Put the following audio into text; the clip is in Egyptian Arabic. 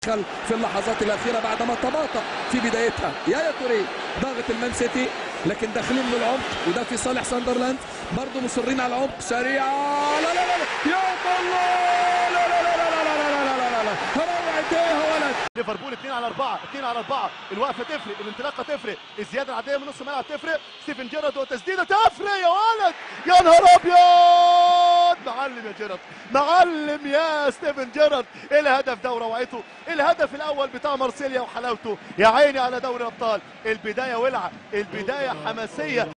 تدخل في اللحظات الاخيره بعدما تباطأ في بدايتها يا يا توري ضاغط المان سيتي لكن داخلين من العمق وده في صالح ساندرلاند برضه مصرين على العمق سريعه لا لا لا لا يا الله لا لا لا لا لا لا لا لا لا لا روعة ايه يا ولد ليفربول 2 على 4 2 على 4 الوقفه تفرق الانطلاقه تفرق الزياده العاديه من نص الملعب تفرق ستيفن جيرارد وتسديده تفرق يا ولد يا نهار ابيض معلم يا جيرارد معلم يا ستيفن جيرارد ايه الهدف ده وروعته الهدف الاول بتاع مارسيليا وحلاوته يا عيني على دوري الابطال البدايه ولعه البدايه حماسيه